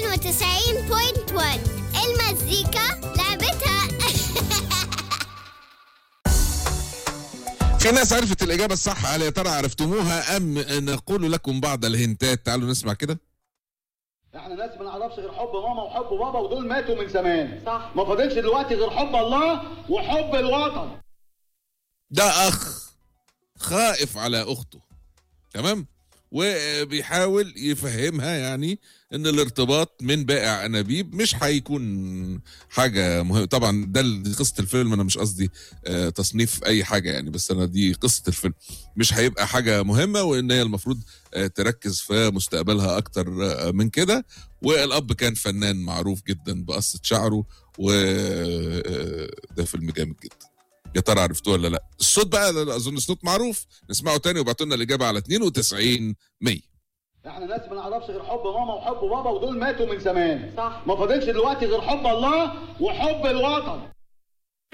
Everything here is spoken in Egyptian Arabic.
المزيكا لعبتها في ناس عرفت الإجابة الصح هل يا ترى عرفتموها أم نقول لكم بعض الهنتات تعالوا نسمع كده احنا ناس ما نعرفش غير حب ماما وحب بابا ودول ماتوا من زمان صح ما فاضلش دلوقتي غير حب الله وحب الوطن ده أخ خائف على أخته تمام وبيحاول يفهمها يعني ان الارتباط من بائع انابيب مش هيكون حاجه مهمه طبعا ده دي قصه الفيلم انا مش قصدي آه، تصنيف اي حاجه يعني بس انا دي قصه الفيلم مش هيبقى حاجه مهمه وان هي المفروض آه، تركز في مستقبلها اكتر آه، من كده والاب كان فنان معروف جدا بقصه شعره وده فيلم جامد جدا يا ترى عرفتوه ولا لا الصوت بقى لا- لا، اظن الصوت معروف نسمعه تاني وابعتوا لنا الاجابه على 92 100 احنا ناس ما نعرفش غير حب ماما وحب بابا ودول ماتوا من زمان صح ما فاضلش دلوقتي غير حب الله وحب الوطن